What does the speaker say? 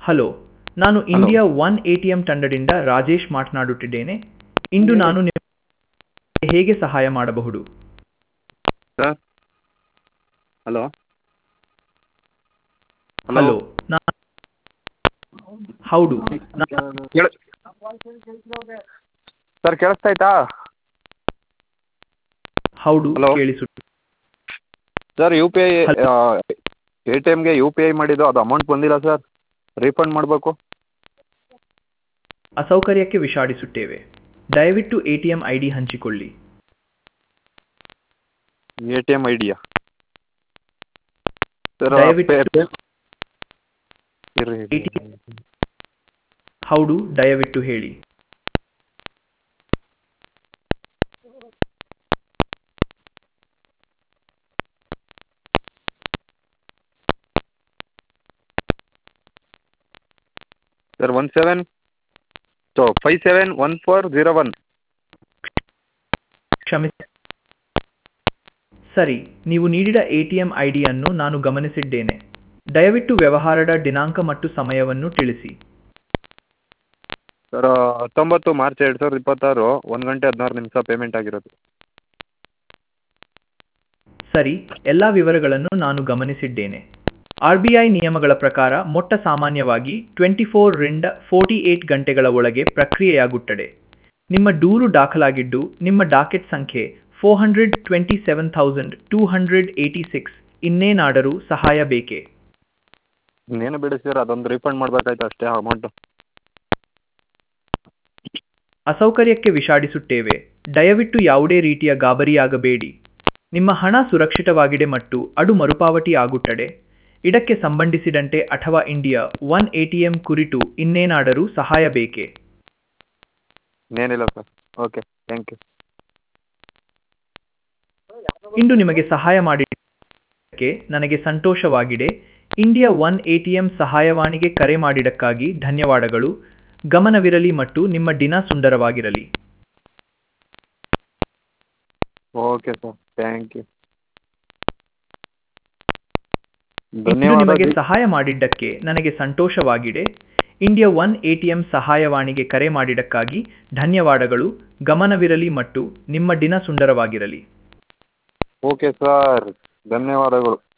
Hello ನಾನು India one A T M ತಂಡದಿಂದ ರಾಜೇಶ್ ಮಾತನಾಡುತ್ತಿದ್ದೇನೆ ಇಂದು ನಾನು ನಿಮಗೆ ಹೇಗೆ ಸಹಾಯ ಮಾಡಬಹುದು ಸರ್ ಹಲೋ ಹಲೋ ನಾನು ಹೌದು ನಾ- ಕೇಳ ಸರ್ ಕೇಳಿಸ್ತಾಯ್ತಾ ಹೌದು Hello. ಕೇಳಿಸುತ್ತೆ sir U P I Hello. A T ಎಮ್ಗೆ ಯು ಪಿ ಐ ಮಾಡಿದ್ದು ಅದು ಅಮೌಂಟ್ ಬಂದಿಲ್ಲ ಸರ್ ರೀಫಂಡ್ ಮಾಡಬೇಕು ಅಸೌಕರ್ಯಕ್ಕೆ ವಿಷಾದಿಸುತ್ತೇವೆ ದಯವಿಟ್ಟು A T M I D ಹಂಚಿಕೊಳ್ಳಿ ಎ ಟಿ ಎಮ್ ಐ ಡಿಯಾ ಸರ್ ದಯವಿಟ್ಟು- ಇರ್ರಿ ATM ಹೌದು ದಯವಿಟ್ಟು ಹೇಳಿ ಸರ್ ಒನ್ ಸೆವೆನ್ ಸೊ five seven one four zero one ಕ್ಷಮಿಸಿ ಸರಿ ನೀವು ನೀಡಿದ ಎ ಟಿ ಎಂ ಐ ಡಿಯನ್ನು ನಾನು ಗಮನಿಸಿದ್ದೇನೆ ದಯವಿಟ್ಟು ವ್ಯವಹಾರದ ದಿನಾಂಕ ಮತ್ತು ಸಮಯವನ್ನು ತಿಳಿಸಿ ಸರ್ ಹತ್ತೊಂಬತ್ತು ಮಾರ್ಚ್ ಎರಡು ಸಾವಿರದ ಇಪ್ಪತ್ತಾರು ಒಂದು ಗಂಟೆ ಹದಿನಾರು ನಿಮಿಷ ಪೇಮೆಂಟ್ ಆಗಿರೋದು ಸರಿ ಎಲ್ಲ ವಿವರಗಳನ್ನು ನಾನು ಗಮನಿಸಿದ್ದೇನೆ ಆರ್ ಬಿ ಐ ನಿಯಮಗಳ ಪ್ರಕಾರ ಮೊಟ್ಟ ಸಾಮಾನ್ಯವಾಗಿ ಟ್ವೆಂಟಿ ಫೋರ್ ರಿಂದ ಫೋರ್ಟಿ ಏಟ್ ಗಂಟೆಗಳ ಒಳಗೆ ಪ್ರಕ್ರಿಯೆಯಾಗುತ್ತದೆ ನಿಮ್ಮ ದೂರು ದಾಖಲಾಗಿದ್ದು ನಿಮ್ಮ ಡಾಕೆಟ್ ಸಂಖ್ಯೆ four hundred twenty seven thousand two hundred eighty six ಇನ್ನೇನಾದರೂ ಸಹಾಯ ಬೇಕೇ ಇನ್ನೇನು ಬಿಡಿ ಸರ್ ಅದೊಂದು ರೀಫಂಡ್ ಮಾಡಬೇಕಾಯ್ತು ಅಷ್ಟೇ ಅಮೌಂಟು ಅಸೌಕರ್ಯಕ್ಕೆ ವಿಷಾದಿಸುತ್ತೇವೆ ದಯವಿಟ್ಟು ಯಾವುದೇ ರೀತಿಯ ಗಾಬರಿಯಾಗಬೇಡಿ ನಿಮ್ಮ ಹಣ ಸುರಕ್ಷಿತವಾಗಿದೆ ಮತ್ತು ಅದು ಮರುಪಾವತಿ ಆಗುತ್ತದೆ ಇದಕ್ಕೆ ಸಂಬಂಧಿಸಿದಂತೆ ಅಥವಾ ಇಂಡಿಯಾ ಒನ್ ಎಟಿಎಂ ಕುರಿತು ಇನ್ನೇನಾದರೂ ಸಹಾಯ ಬೇಕೇ ಇನ್ನೇನಿಲ್ಲ ಸರ್ ಓಕೆ ಥ್ಯಾಂಕ್ ಯು ಇಂದು ನಿಮಗೆ ಸಹಾಯ ಮಾಡಿದ್ದಕ್ಕೆ ನನಗೆ ಸಂತೋಷವಾಗಿದೆ ಇಂಡಿಯಾ ಒನ್ ಎಟಿಎಂ ಸಹಾಯವಾಣಿಗೆ ಕರೆ ಮಾಡಿದ್ದಕ್ಕಾಗಿ ಧನ್ಯವಾದಗಳು ಗಮನವಿರಲಿ ಮತ್ತು ನಿಮ್ಮ ದಿನ ಸುಂದರವಾಗಿರಲಿ ಓಕೆ ಸರ್ ಥ್ಯಾಂಕ್ ಯು ಇಂದು ನಿಮಗೆ ಧನ್ಯವಾದ ಸಹಾಯ ಮಾಡಿದ್ದಕ್ಕೆ ನನಗೆ ಸಂತೋಷವಾಗಿದೆ ಇಂಡಿಯಾ ಒನ್ ಎಟಿಎಂ ಸಹಾಯವಾಣಿಗೆ ಕರೆ ಮಾಡಿದ್ದಕ್ಕಾಗಿ ಧನ್ಯವಾದಗಳು ಗಮನವಿರಲಿ ಮತ್ತು ನಿಮ್ಮ ದಿನ ಸುಂದರವಾಗಿರಲಿ ಓಕೆ ಸರ್ ಧನ್ಯವಾದಗಳು